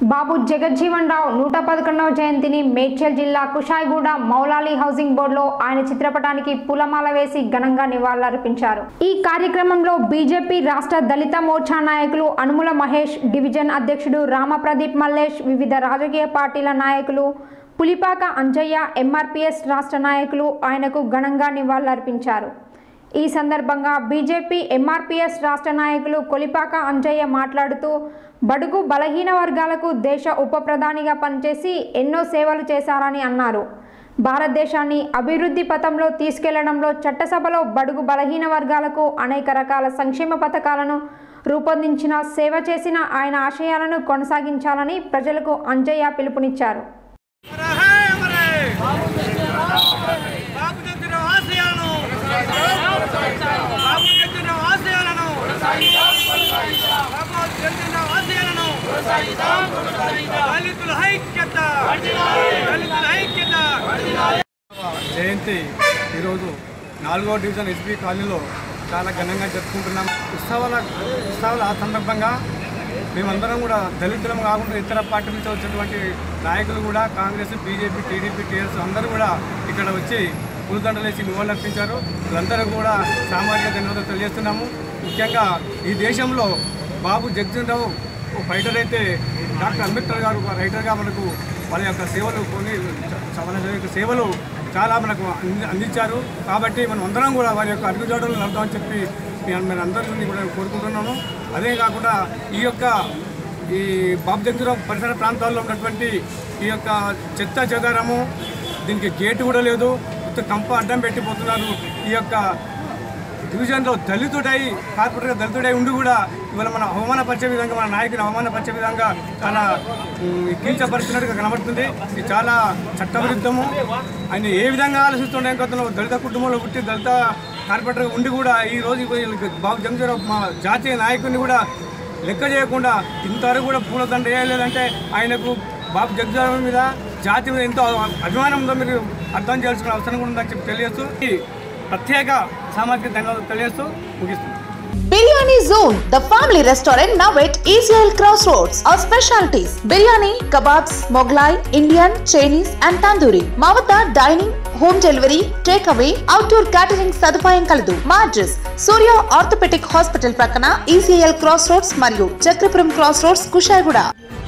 బాబు జగజ్జీవన్ రావు నూట పదకొండవ జయంతిని మేడ్చల్ జిల్లా కుషాయిగూడ మౌలాలి హౌసింగ్ బోర్డులో ఆయన చిత్రపటానికి పూలమాల వేసి ఘనంగా నివాళులర్పించారు ఈ కార్యక్రమంలో బీజేపీ రాష్ట్ర దళిత మోర్చా నాయకులు అనుముల మహేష్ డివిజన్ అధ్యక్షుడు రామప్రదీప్ మల్లేష్ వివిధ రాజకీయ పార్టీల నాయకులు పులిపాక అంజయ్య ఎంఆర్పీఎస్ రాష్ట్ర నాయకులు ఆయనకు ఘనంగా నివాళులర్పించారు ఈ సందర్భంగా బీజేపీ ఎంఆర్పీఎస్ రాష్ట్ర నాయకులు కొలిపాక అంజయ్య మాట్లాడుతూ బడుగు బలహీన వర్గాలకు దేశ ఉప ప్రధానిగా పనిచేసి ఎన్నో సేవలు చేశారని అన్నారు భారతదేశాన్ని అభివృద్ధి పథంలో తీసుకెళ్లడంలో చట్టసభలో బడుగు బలహీన వర్గాలకు అనేక రకాల సంక్షేమ పథకాలను రూపొందించిన సేవ చేసిన ఆయన ఆశయాలను కొనసాగించాలని ప్రజలకు అంజయ్య పిలుపునిచ్చారు అమరే అమరే బాబు తెచ్చిన ఆశయాలను బాబు తెచ్చిన ఆశయాలను బాబు తెచ్చిన ఆశయాలను దళితుల ఐక్యత దళితుల ఐక్యత జయంతి ఈరోజు నాలుగో డివిజన్ ఎస్పీ కాలనీలో చాలా ఘనంగా జరుపుకుంటున్నాం ఉత్సవాల ఉత్సవాల ఆ సందర్భంగా మేమందరం కూడా దళితులం కాకుండా ఇతర పార్టీ నుంచి వచ్చినటువంటి నాయకులు కూడా కాంగ్రెస్ బీజేపీ టీడీపీ టీఆర్ఎస్ అందరూ కూడా ఇక్కడ వచ్చి పూలదండలేసి నివాళులర్పించారు వీళ్ళందరూ కూడా సామాజిక ధన్యవాదాలు తెలియజేస్తున్నాము ముఖ్యంగా ఈ దేశంలో బాబు జగజీవన్ రావు ఓ ఫైటర్ అయితే డాక్టర్ అంబేద్కర్ గారు ఒక రైటర్గా మనకు వాళ్ళ యొక్క సేవలు కొన్ని చ- వాళ్ళ యొక్క సేవలు చాలా మనకు అంది- అందించారు కాబట్టి మనం అందరం కూడా వారి యొక్క అడుగుజాడలు నడుద్దామని చెప్పి మేము మేము అందరినీ కూడా కోరుకుంటున్నాము అదే కాకుండా ఈ యొక్క ఈ బాబు జగజీరావు పరిసర ప్రాంతాల్లో ఉన్నటువంటి ఈ యొక్క చెత్త చెదారము దీనికి గేటు కూడా లేదు మొత్తం కంప అడ్డం పెట్టిపోతున్నారు ఈ యొక్క డివిజన్లో దళితుడై కార్పొరేట్గా దళితుడై ఉండి కూడా ఇవాళ మన అవమానపరిచే విధంగా మన నాయకుని అవమానపరిచే విధంగా చాలా ఉమ్, కించపరుస్తున్నట్టుగా కనబడుతుంది ఇది చాలా చట్టవిరుద్ధము ఆయన ఏ విధంగా ఆలోచిస్తుండే గతంలో దళిత కుటుంబంలో పుట్టి దళిత కార్పొరేటర్గా ఉండి కూడా ఈ రోజు వీళ్ళకి బాబు జంజరావు మా జాతీయ నాయకుడిని కూడా లెక్క చేయకుండా ఇంతవరకు కూడా పూలదండ వేయలేదంటే ఆయనకు బాబు జగజారావు మీద జాతి మీద ఎంతో అభిమానం ఉందో మీరు అర్థం చేయాల్సిన అవసరం కూడా ఉందని చెప్పి తెలియజేస్తూ ఈ ప్రత్యేక సామాజిక ధన్యవాదాలు తెలియజేస్తూ ముగిస్తున్నాను Biryani Zone, the family restaurant now at ECL Crossroads. Our specialties biryani, kebabs, Moglai, Indian, Chinese, and tandoori. Mavata dining, home delivery, takeaway, outdoor catering సదుపాయం కలదు మా అడ్రస్ సూర్య ఆర్థోపెటిక్ హాస్పిటల్ ప్రక్కన ఈసీఎల్ క్రాస్ రోడ్స్ మరియు Chakrapuram cross roads Kushaiguda